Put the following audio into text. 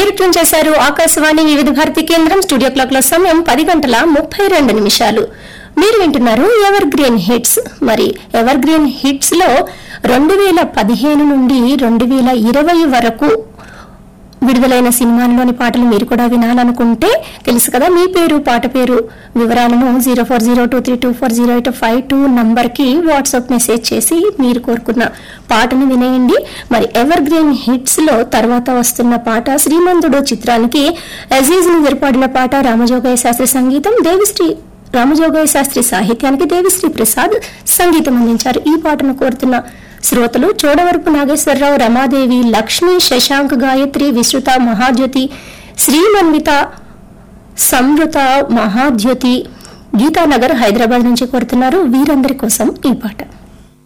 మీరు ట్యూన్ చేశారు ఆకాశవాణి వివిధ భారతి కేంద్రం స్టూడియో క్లాక్ లో సమయం పది గంటల ముప్పై రెండు నిమిషాలు మీరు వింటున్నారు ఎవర్ గ్రీన్ హిట్స్ మరి ఎవర్ గ్రీన్ హిట్స్ లో రెండు వేల పదిహేను నుండి రెండు వేల ఇరవై వరకు విడుదలైన సినిమాల్లోని పాటలు మీరు కూడా వినాలనుకుంటే తెలుసు కదా మీ పేరు పాట పేరు వివరాలను zero four zero two three two four zero eight five two నంబర్కి వాట్సాప్ మెసేజ్ చేసి మీరు కోరుకున్న పాటను వినేయండి మరి ఎవర్ గ్రీన్ హిట్స్ లో తర్వాత వస్తున్న పాట శ్రీమంతుడు చిత్రానికి అజీజ్ నిద్రపాడిన పాట రామజోగయ్య శాస్త్రి సంగీతం దేవిశ్రీ రామజోగయ్య శాస్త్రి సాహిత్యానికి దేవిశ్రీ ప్రసాద్ సంగీతం అందించారు ఈ పాటను కోరుతున్న శ్రోతలు చోడవరపు నాగేశ్వరరావు రమాదేవి లక్ష్మి శశాంక్ గాయత్రి విశ్రుత మహాజ్యోతి శ్రీమన్విత సంవృత మహాజ్యోతి గీతానగర్ హైదరాబాద్ నుంచి కోరుతున్నారు వీరందరి కోసం ఈ పాట